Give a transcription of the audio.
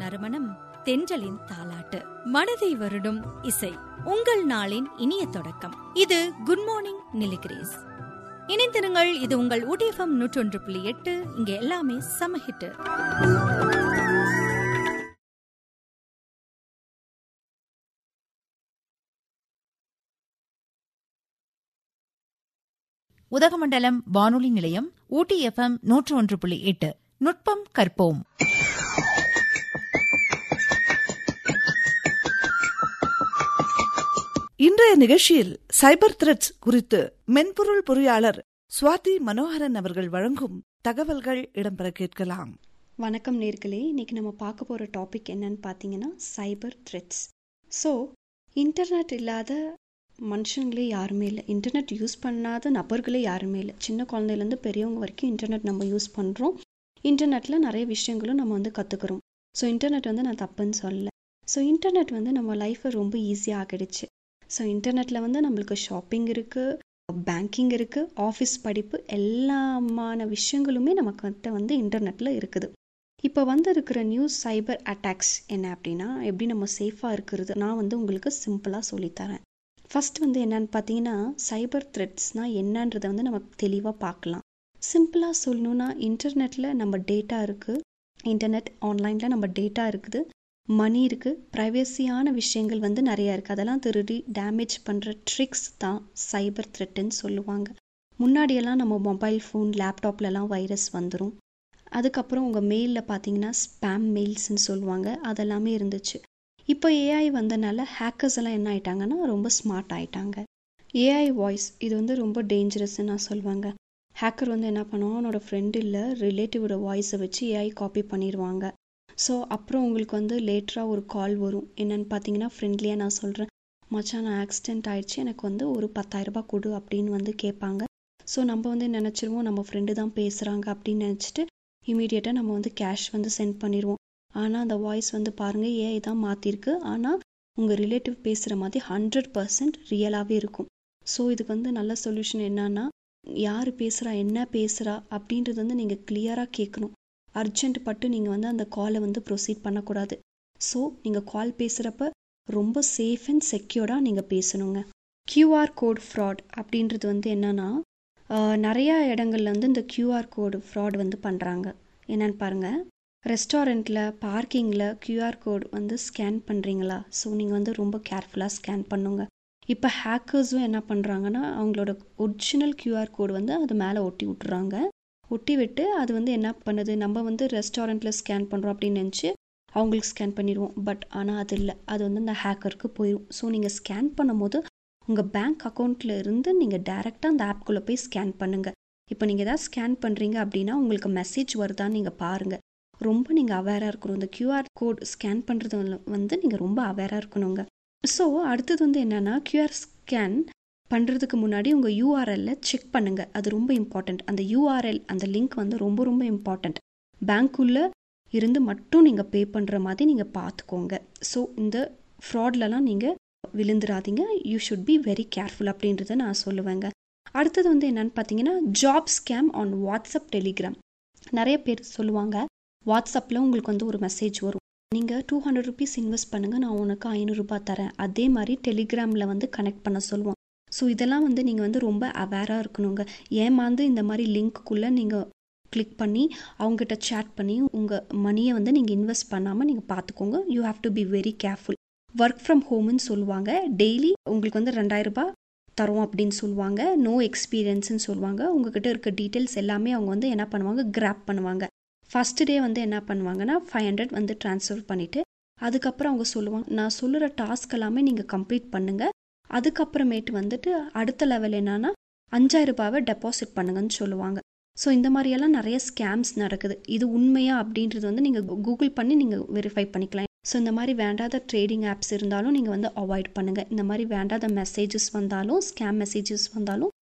நறுமணம் தென்றலின் தாலாட்டு மனதை வருடும் இசை உங்கள் நாளின் இனிய தொடக்கம் இது குட் மார்னிங் நிலிகிரேஸ் இணைந்திருங்கள் இது உங்கள் ஊடிஎஃப்எம் நூற்றொன்று புள்ளி எட்டு இங்க எல்லாமே சம ஹிட்டு உதகமண்டலம் வானொலி நிலையம் ஊட்டி எஃப்எம் நூற்று ஒன்று புள்ளி எட்டு நுட்பம் கற்போம் இன்றைய நிகழ்ச்சியில் சைபர் த்ரெட்ஸ் குறித்து மென்பொருள் பொறியாளர் சுவாதி மனோகரன் அவர்கள் வழங்கும் தகவல்கள் இடம்பெற கேட்கலாம் வணக்கம் நேர்களே இன்றைக்கி நம்ம பார்க்க போகிற டாபிக் என்னன்னு பார்த்தீங்கன்னா சைபர் த்ரெட்ஸ் ஸோ இன்டர்நெட் இல்லாத மனுஷங்களே யாருமே இல்லை இன்டர்நெட் யூஸ் பண்ணாத நபர்களே யாருமே இல்லை சின்ன குழந்தையிலேருந்து பெரியவங்க வரைக்கும் இன்டர்நெட் நம்ம யூஸ் பண்ணுறோம் இன்டர்நெட்டில் நிறைய விஷயங்களும் நம்ம வந்து கற்றுக்குறோம் ஸோ இன்டர்நெட் வந்து நான் தப்புன்னு சொல்லலை ஸோ இன்டர்நெட் வந்து நம்ம லைஃப்பை ரொம்ப ஈஸியாக ஆகிடுச்சு ஸோ இன்டர்நெட்டில் வந்து நம்மளுக்கு ஷாப்பிங் இருக்குது பேங்கிங் இருக்குது ஆஃபீஸ் படிப்பு எல்லாமான விஷயங்களுமே நமக்கு வந்து வந்து இன்டர்நெட்டில் இருக்குது இப்போ வந்து இருக்கிற நியூஸ் சைபர் அட்டாக்ஸ் என்ன அப்படின்னா எப்படி நம்ம சேஃபாக இருக்கிறது நான் வந்து உங்களுக்கு சிம்பிளாக சொல்லித்தரேன் ஃபர்ஸ்ட் வந்து என்னன்னு பார்த்தீங்கன்னா சைபர் த்ரெட்ஸ்னால் என்னன்றதை வந்து நம்ம தெளிவாக பார்க்கலாம் சிம்பிளாக சொல்லணுன்னா இன்டர்நெட்டில் நம்ம டேட்டா இருக்குது இன்டர்நெட் ஆன்லைனில் நம்ம டேட்டா இருக்குது மணி இருக்குது ப்ரைவேசியான விஷயங்கள் வந்து நிறையா இருக்குது அதெல்லாம் திருடி டேமேஜ் பண்ணுற ட்ரிக்ஸ் தான் சைபர் த்ரெட்டுன்னு சொல்லுவாங்க முன்னாடியெல்லாம் நம்ம மொபைல் ஃபோன் லேப்டாப்லலாம் வைரஸ் வந்துடும் அதுக்கப்புறம் உங்கள் மெயிலில் பார்த்தீங்கன்னா ஸ்பேம் மெயில்ஸ்ன்னு சொல்லுவாங்க அதெல்லாமே இருந்துச்சு இப்போ ஏஐ வந்தனால ஹேக்கர்ஸ் எல்லாம் என்ன ஆயிட்டாங்கன்னா ரொம்ப ஸ்மார்ட் ஆயிட்டாங்க ஏஐ வாய்ஸ் இது வந்து ரொம்ப டேஞ்சரஸ்ன்னு நான் சொல்லுவாங்க ஹேக்கர் வந்து என்ன பண்ணுவான் அவனோட ஃப்ரெண்டு இல்லை ரிலேட்டிவோட வாய்ஸை வச்சு ஏஐ காப்பி பண்ணிடுவாங்க ஸோ அப்புறம் உங்களுக்கு வந்து லேட்டராக ஒரு கால் வரும் என்னென்னு பார்த்தீங்கன்னா ஃப்ரெண்ட்லியாக நான் சொல்கிறேன் மச்சான் நான் ஆக்சிடென்ட் ஆயிடுச்சு எனக்கு வந்து ஒரு பத்தாயிரரூபா கொடு அப்படின்னு வந்து கேட்பாங்க ஸோ நம்ம வந்து நினச்சிருவோம் நம்ம ஃப்ரெண்டு தான் பேசுகிறாங்க அப்படின்னு நினச்சிட்டு இமீடியட்டாக நம்ம வந்து கேஷ் வந்து சென்ட் பண்ணிடுவோம் ஆனால் அந்த வாய்ஸ் வந்து பாருங்கள் ஏஐ தான் மாற்றிருக்கு ஆனால் உங்கள் ரிலேட்டிவ் பேசுகிற மாதிரி ஹண்ட்ரட் பர்சன்ட் ரியலாகவே இருக்கும் ஸோ இதுக்கு வந்து நல்ல சொல்யூஷன் என்னன்னா யார் பேசுகிறா என்ன பேசுகிறா அப்படின்றது வந்து நீங்கள் கிளியராக கேட்கணும் அர்ஜென்ட் பட்டு நீங்கள் வந்து அந்த காலை வந்து ப்ரொசீட் பண்ணக்கூடாது ஸோ நீங்கள் கால் பேசுகிறப்ப ரொம்ப சேஃப் அண்ட் செக்யூர்டாக நீங்கள் பேசணுங்க கியூஆர் கோட் ஃப்ராட் அப்படின்றது வந்து என்னன்னா நிறையா இடங்கள்ல வந்து இந்த கியூஆர் கோடு ஃப்ராட் வந்து பண்ணுறாங்க என்னன்னு பாருங்கள் ரெஸ்டாரண்ட்டில் பார்க்கிங்கில் கியூஆர் கோட் வந்து ஸ்கேன் பண்ணுறீங்களா ஸோ நீங்கள் வந்து ரொம்ப கேர்ஃபுல்லாக ஸ்கேன் பண்ணுங்க இப்போ ஹேக்கர்ஸும் என்ன பண்ணுறாங்கன்னா அவங்களோட ஒரிஜினல் கியூஆர் கோடு வந்து அது மேலே ஒட்டி விட்டுறாங்க ஒட்டி விட்டு அது வந்து என்ன பண்ணுது நம்ம வந்து ரெஸ்டாரண்ட்டில் ஸ்கேன் பண்ணுறோம் அப்படின்னு நினச்சி அவங்களுக்கு ஸ்கேன் பண்ணிடுவோம் பட் ஆனால் அது இல்லை அது வந்து அந்த ஹேக்கருக்கு போயிடும் ஸோ நீங்கள் ஸ்கேன் பண்ணும்போது உங்கள் பேங்க் அக்கௌண்ட்டில் இருந்து நீங்கள் டேரெக்டாக அந்த ஆப்குள்ளே போய் ஸ்கேன் பண்ணுங்கள் இப்போ நீங்கள் எதாவது ஸ்கேன் பண்ணுறீங்க அப்படின்னா உங்களுக்கு மெசேஜ் வருதான்னு நீங்கள் பாருங்கள் ரொம்ப நீங்கள் அவேராக இருக்கணும் இந்த கியூஆர் கோட் ஸ்கேன் பண்ணுறது வந்து நீங்கள் ரொம்ப அவேராக இருக்கணுங்க ஸோ அடுத்தது வந்து என்னென்னா கியூஆர் ஸ்கேன் பண்ணுறதுக்கு முன்னாடி உங்கள் யூஆர்எல்ல செக் பண்ணுங்கள் அது ரொம்ப இம்பார்ட்டண்ட் அந்த யூஆர்எல் அந்த லிங்க் வந்து ரொம்ப ரொம்ப இம்பார்ட்டண்ட் பேங்க்குள்ளே இருந்து மட்டும் நீங்கள் பே பண்ணுற மாதிரி நீங்கள் பார்த்துக்கோங்க ஸோ இந்த ஃப்ராட்லலாம் நீங்கள் விழுந்துடாதீங்க you should be very careful அப்படின்றத நான் சொல்லுவேங்க அடுத்தது வந்து என்னென்னு பார்த்தீங்கன்னா job scam on WhatsApp Telegram நிறைய பேர் சொல்லுவாங்க வாட்ஸ்அப்பில் உங்களுக்கு வந்து ஒரு மெசேஜ் வரும் நீங்கள் டூ ஹண்ட்ரட் ருபீஸ் இன்வெஸ்ட் பண்ணுங்கள் நான் உனக்கு ஐநூறுரூபா தரேன் அதே மாதிரி டெலிகிராமில் வந்து கனெக்ட் பண்ண சொல்லுவோம் ஸோ இதெல்லாம் வந்து நீங்கள் வந்து ரொம்ப அவேராக இருக்கணுங்க ஏமாந்து இந்த மாதிரி லிங்க்குள்ளே நீங்கள் கிளிக் பண்ணி அவங்ககிட்ட சேட் பண்ணி உங்கள் மணியை வந்து நீங்கள் இன்வெஸ்ட் பண்ணாமல் நீங்கள் பார்த்துக்கோங்க you have to be very careful work from ஹோம்னு சொல்லுவாங்க டெய்லி உங்களுக்கு வந்து ரெண்டாயிரரூபா தரோம் அப்படின்னு சொல்லுவாங்க நோ எக்ஸ்பீரியன்ஸ்னு சொல்லுவாங்க உங்ககிட்ட இருக்க டீட்டெயில்ஸ் எல்லாமே அவங்க வந்து என்ன பண்ணுவாங்க கிராப் பண்ணுவாங்க ஃபஸ்ட் டே வந்து என்ன பண்ணுவாங்கன்னா ஃபைவ் ஹண்ட்ரட் வந்து ட்ரான்ஸ்ஃபர் பண்ணிவிட்டு அதுக்கப்புறம் அவங்க சொல்லுவாங்க நான் சொல்லுற டாஸ்க் எல்லாமே நீங்கள் கம்ப்ளீட் பண்ணுங்கள் அதுக்கப்புறமேட்டு வந்துட்டு அடுத்த லெவல் என்னன்னா அஞ்சாயிரம் ரூபாவை டெபாசிட் பண்ணுங்கன்னு சொல்லுவாங்க ஸோ இந்த மாதிரியெல்லாம் நிறைய ஸ்கேம்ஸ் நடக்குது இது உண்மையா அப்படின்றது வந்து நீங்கள் கூகுள் பண்ணி நீங்கள் வெரிஃபை பண்ணிக்கலாம் ஸோ இந்த மாதிரி வேண்டாத ட்ரேடிங் ஆப்ஸ் இருந்தாலும் நீங்கள் வந்து அவாய்ட் பண்ணுங்கள் இந்த மாதிரி வேண்டாத மெசேஜஸ் வந்தாலும் ஸ்கேம் மெசேஜஸ் வந்தாலும்